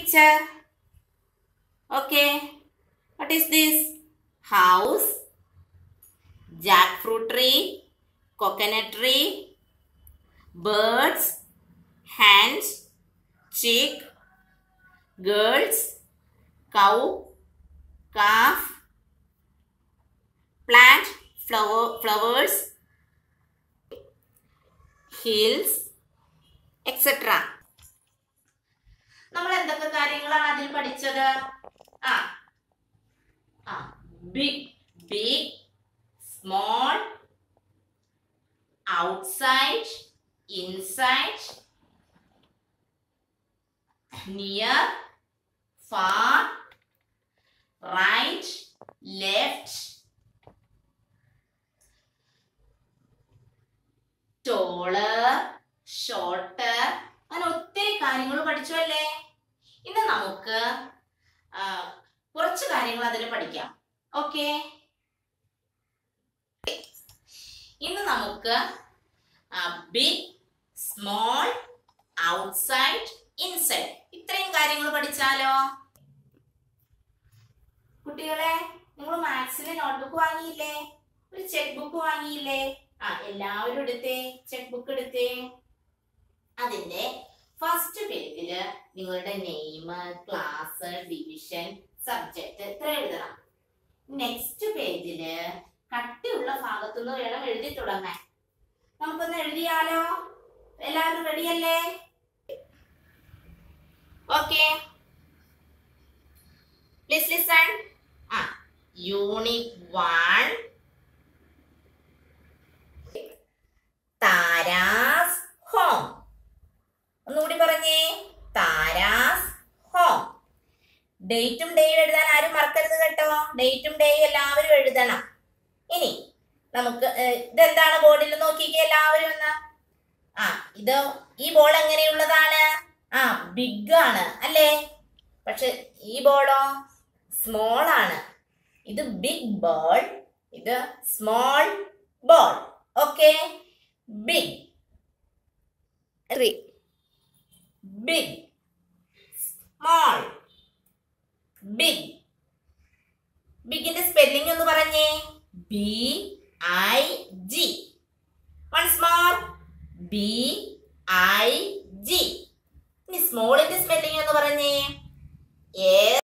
picture. Okay. What is this? House, jackfruit tree, coconut tree, birds, hands, chick, girls, cow, calf, plant, flower, flowers, hills, etc. നമ്മൾ എന്തൊക്കെ കാര്യങ്ങളാണ് അതിൽ പഠിച്ചത് ആ ആ big big small outside inside near far right left taller shorter അങ്ങനെ ഒത്തിരി കാര്യങ്ങൾ പഠിച്ചു അല്ലേ ഇന്ന് നമുക്ക് ആ, കുറച്ച് കാര്യങ്ങൾ അതിൽ പഠിക്കാം ഓക്കെ ഇന്ന് നമുക്ക് ബിഗ് സ്മോൾ ഔട്ട്സൈഡ് ഇൻസൈഡ് ഇത്രയും കാര്യങ്ങൾ പഠിച്ചാലോ കുട്ടികളെ നിങ്ങൾ മാത്സിന് നോട്ട്ബുക്ക് വാങ്ങിയില്ലേ ഒരു ചെക്ക് ബുക്ക് വാങ്ങിയില്ലേ ആ എല്ലാവരും എടുത്തേ ചെക്ക് ബുക്ക് എടുത്തേ അതിന്റെ ഫസ്റ്റ് പേജില് നിങ്ങളുടെ നെയിം ക്ലാസ് ഡിവിഷൻ സബ്ജക്ട് ഇത്ര എഴുതണം നെക്സ്റ്റ് പേജില് കട്ടിയുള്ള ഭാഗത്തുനിന്ന് വേണം എഴുതി തുടങ്ങാൻ നമുക്കൊന്ന് എഴുതിയാലോ എല്ലാവരും റെഡിയല്ലേ ഓക്കെ പ്ലീസ് ലിസൺ ആ യൂണിറ്റ് വൺ താരാസ് ഹോം ഒന്നുകൂടി പറഞ്ഞേ താരാസ് ഹോം ഡേറ്റും ഡേയും എഴുതാൻ ആരും മറക്കരുത് കേട്ടോ ഡേറ്റും ഡേയും എല്ലാവരും എഴുതണം ഇനി നമുക്ക് ഏഹ്, ഇതെന്താണ് ബോർഡിൽ നോക്കിക്കേ എല്ലാവരും ഒന്ന് ആ ഇത് ഈ ബോൾ എങ്ങനെയുള്ളതാണ് ആ ബിഗ് ആണ് അല്ലേ പക്ഷെ ഈ ബോളോ സ്മോൾ ആണ് ഇത് ബിഗ് ബോൾ ഇത് small ball okay big Three. big small big ബിഗിന്റെ സ്പെല്ലിംഗ് ഒന്ന് പറഞ്ഞേ B I G once more B I G ഇനി സ്മോളിന്റെ സ്പെല്ലിംഗ് ഒന്ന് പറഞ്ഞേ എ